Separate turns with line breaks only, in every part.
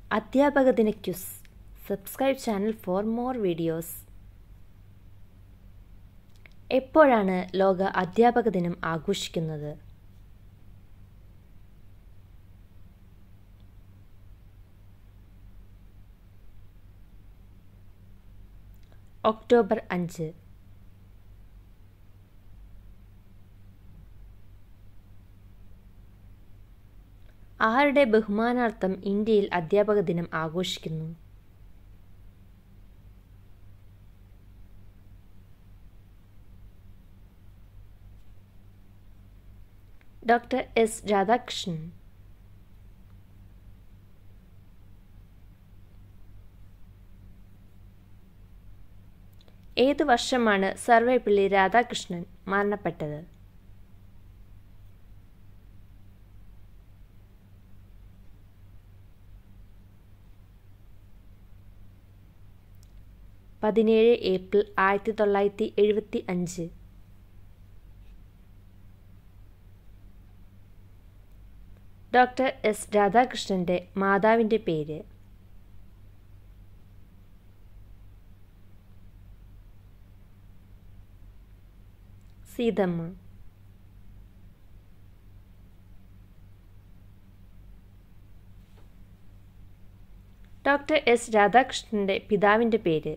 അധ്യാപക ദിന quiz subscribe channel for more videos എപ്പോഴാണ് ലോക അധ്യാപക ദിനം ആഘോഷിക്കുന്നത് ഒക്ടോബർ അഞ്ച് ആരുടെ ബഹുമാനാർത്ഥം ഇന്ത്യയിൽ അധ്യാപക ദിനം ആഘോഷിക്കുന്നു ഡോക്ടർ എസ് രാധാകൃഷ്ണൻ ഏതു വർഷമാണ് സർവേപ്പള്ളി രാധാകൃഷ്ണൻ മരണപ്പെട്ടത് പതിനേഴ് ഏപ്രിൽ ആയിരത്തി തൊള്ളായിരത്തി എഴുപത്തി അഞ്ച് ഡോക്ടർ എസ് രാധാകൃഷ്ണന്റെ മാതാവിൻ്റെ പേര് സീതമ്മ ഡോക്ടർ എസ് രാധാകൃഷ്ണന്റെ പിതാവിൻ്റെ പേര്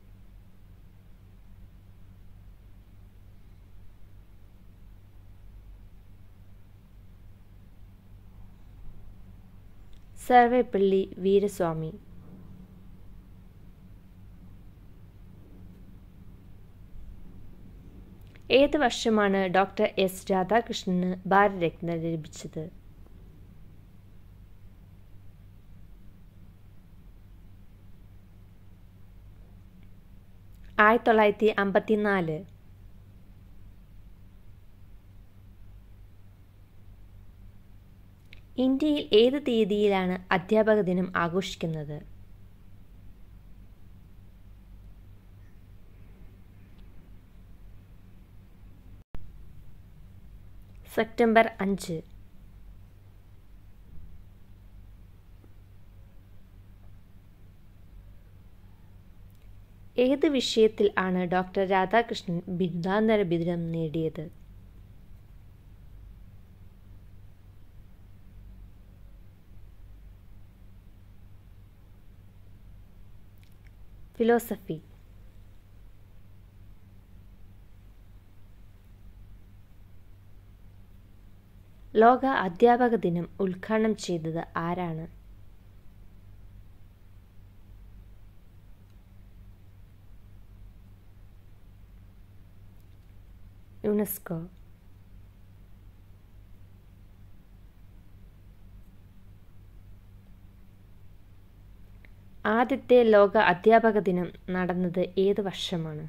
സർവേപ്പള്ളി വീരസ്വാമി ഏത് വർഷമാണ് ഡോക്ടർ എസ് രാധാകൃഷ്ണന് ഭാരതരത്ന ലഭിച്ചത് ആയിരത്തി തൊള്ളായിരത്തി അമ്പത്തിനാല് ഇന്ത്യയിൽ ഏത് തീയതിയിലാണ് അധ്യാപക ദിനം ആഘോഷിക്കുന്നത് സെപ്റ്റംബർ അഞ്ച് ഏത് വിഷയത്തിൽ ആണ് ഡോക്ടർ രാധാകൃഷ്ണൻ ബിരുദാന്തര ബിരുദം നേടിയത് ഫിലോസഫി ലോക അധ്യാപക ദിനം ഉദ്ഘാടനം ചെയ്തത് ആരാണ് യുനെസ്കോ ആദ്യത്തെ ലോക അധ്യാപക ദിനം നടന്നത് ഏത് വർഷമാണ്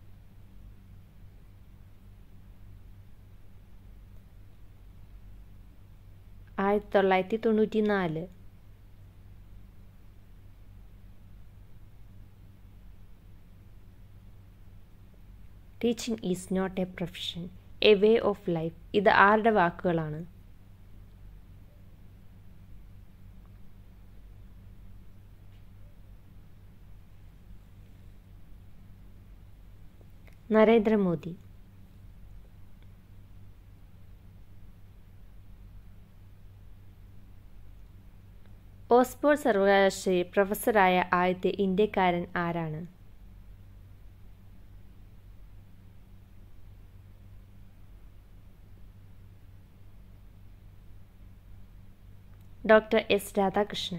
ആയിരത്തി തൊള്ളായിരത്തി തൊണ്ണൂറ്റി നാല് teaching is not a profession a way of life ഇത് ആരുടെ വാക്കുകളാണ് നരേന്ദ്രമോദി ഓക്സ്ഫോർഡ് സർവകലാശാലയിൽ പ്രൊഫസറായ ആദ്യത്തെ ഇന്ത്യക്കാരൻ ആരാണ് ഡോക്ടർ എസ് രാധാകൃഷ്ണൻ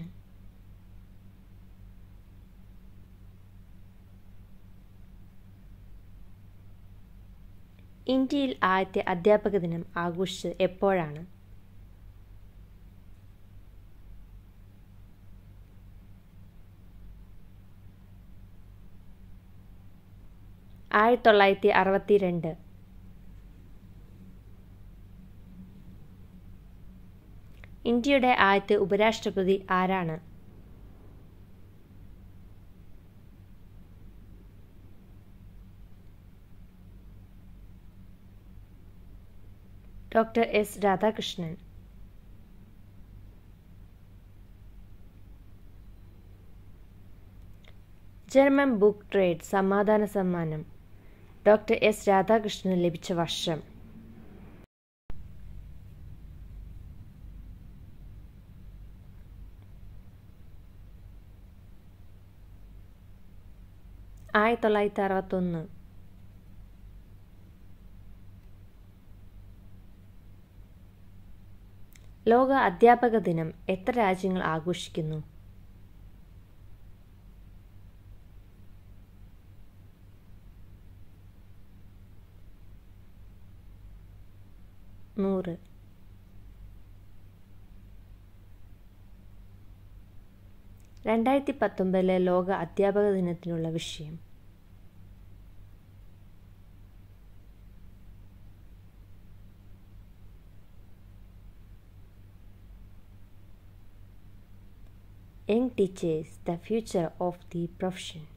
ഇന്ത്യയിൽ ആദ്യത്തെ അധ്യാപക ദിനം ആഘോഷിച്ചത് എപ്പോഴാണ് ആയിരത്തി തൊള്ളായിരത്തി അറുപത്തി രണ്ട് ഇന്ത്യയുടെ ആദ്യത്തെ ഉപരാഷ്ട്രപതി ആരാണ് doctor S Radhakrishnan German book trade സമാധാന സമ്മാനം ഡോക്ടർ എസ് രാധാകൃഷ്ണന് ലഭിച്ച വർഷം ആയിരത്തി തൊള്ളായിരത്തി അറുപത്തൊന്ന് ലോക അധ്യാപക ദിനം എത്ര രാജ്യങ്ങൾ ആഘോഷിക്കുന്നു നൂറ് രണ്ടായിരത്തി പത്തൊമ്പതിലെ ലോക അധ്യാപക ദിനത്തിനുള്ള വിഷയം Young teachers, the future of the profession.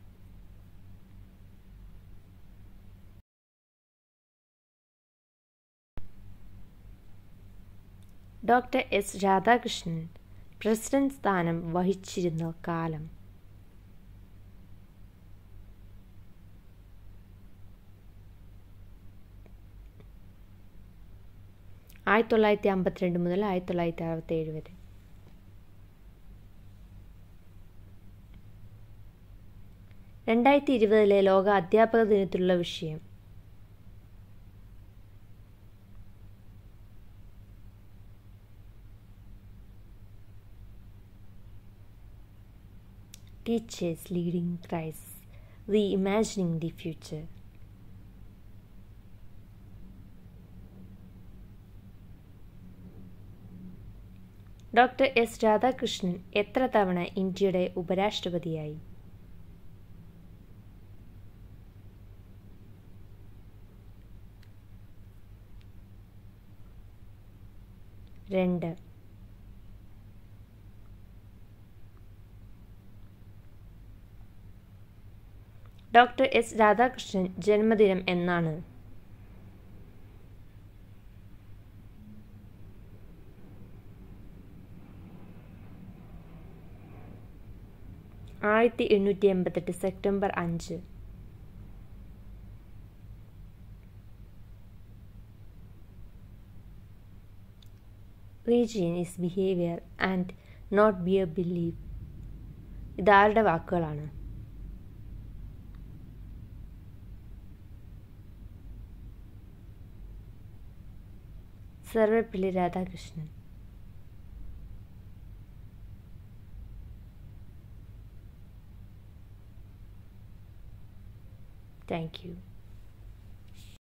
Doctor S Radhakrishnan president സ്ഥാനം വഹിച്ചിരുന്ന കാലം ആയിരത്തി തൊള്ളായിരത്തി അമ്പത്തിരണ്ട് മുതൽ ആയിരത്തി തൊള്ളായിരത്തി അറുപത്തി ഏഴ് വരെ രണ്ടായിരത്തി ഇരുപതിലെ ലോക അധ്യാപക ദിനത്തിലുള്ള വിഷയം Teachers leading crisis, reimagining the future. Doctor S Radhakrishnan എത്ര തവണ ഇന്ത്യയുടെ ഉപരാഷ്ട്രപതിയായി രണ്ട് ഡോക്ടർ എസ് രാധാകൃഷ്ണൻ ജന്മദിനം എന്നാണ് ആയിരത്തി എണ്ണൂറ്റി എൺപത്തെട്ട് സെപ്റ്റംബർ അഞ്ച് religion is behaviour and not mere belief ഇതാരുടെ വാക്കുകളാണ് സർവപ്പള്ളി രാധാകൃഷ്ണൻ താങ്ക് യു